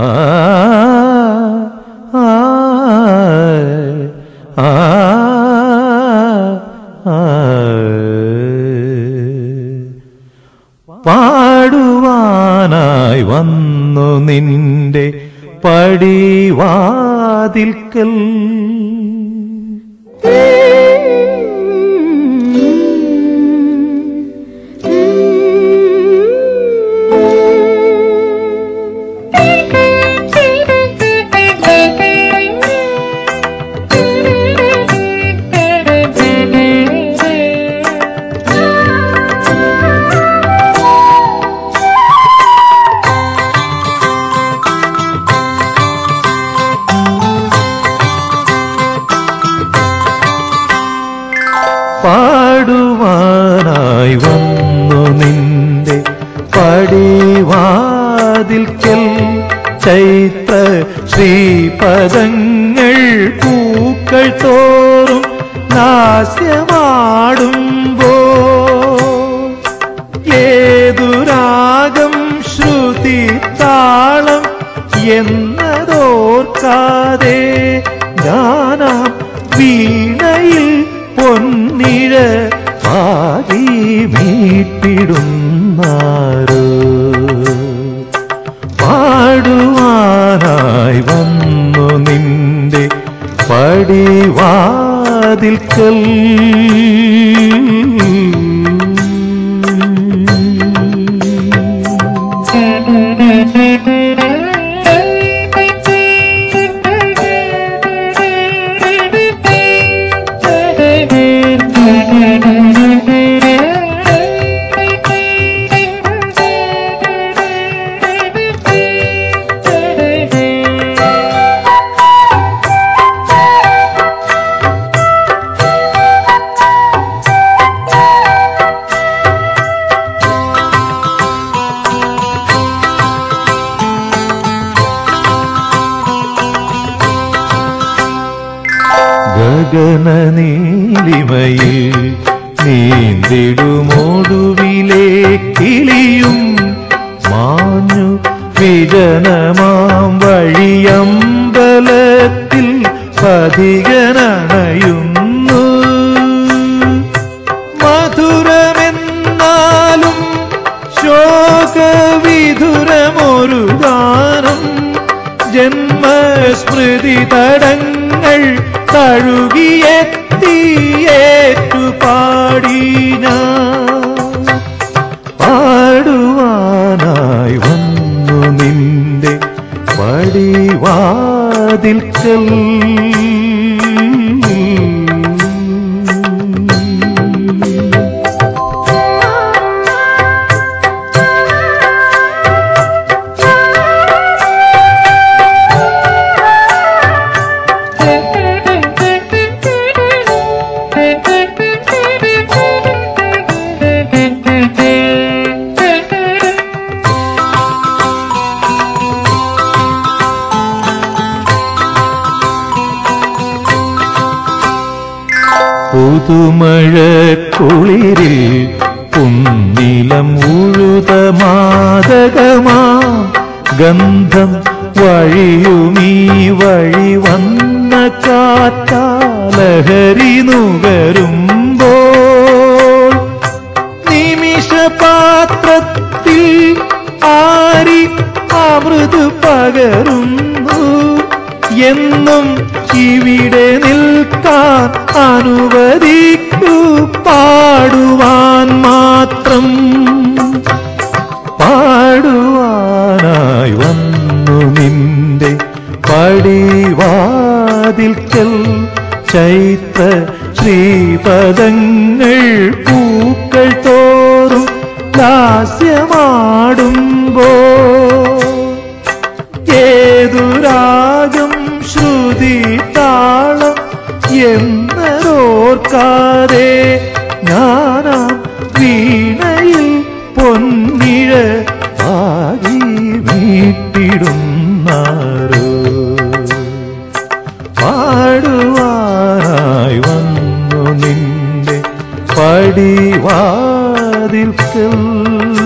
ആ ആ ആ ആ പാടുവാനായി വന്നു നിന്റെ പടിവാതിൽക്കൽ പാടുവാനായി വന്നു നിന്റെ പടിവാതിൽക്കൽ ചൈത്ര ശ്രീപദങ്ങൾ പൂക്കൾ തോറും നാസ്യമാടുമ്പോ ഏതു രാഗം ശ്രുതി താളം എന്നതോർക്കാതെ ഞാനാം വീണയിൽ പൊന്നിഴ പാതി മീട്ടിടുന്നാരോ പാടുവാനായി വന്നു നിന്റെ പടിവാതിൽക്കൽ ഗഗനനീലിമയിൽ നീന്തിടുമോടുവിലെ കിളിയും മാഞ്ഞു വിജനമാം വഴിയമ്പലത്തിൽ പതികനണയുന്നു മധുരമെന്നാലും ശോകവിധുരമൊരു ഗാനം ജന്മസ്മൃതി തടങ്ങൾ തഴുകിയെത്തിയേറ്റു പാടി ഞാൻ പാടുവാനായി വന്നു നിന്റെ പടിവാതിൽക്കൽ പുതുമഴ കുളിരിൽ പുന്നിലം ഉഴുത മാതകമാ ഗന്ധം വഴിയുമീ വഴി വന്ന കാറ്റാലഹരി നുകരുമ്പോൾ നിമിഷപാത്രത്തിൽ ആരി അമൃത് പകരുന്നു എന്നും ഇവിടെ നിൽക്കാൻ അനുവദിക്കൂ പാടുവാൻ മാത്രം പാടുവാനായി വന്നു നിന്റെ പടിവാതിൽക്കൽ ചൈത്ര ശ്രീപദങ്ങൾ പൂക്കൾ തോറും ലാസ്യമാടുമ്പോ ഏതു രാഗം ശ്രുതി താളം എന്നതോർക്കാതെ ഞാനാം വീണയിൽ പൊന്നിഴ ആകി വീട്ടിടുന്നാരോ പാടുവാനായി വന്നു നിന്റെ പടിവാതിൽക്കൽ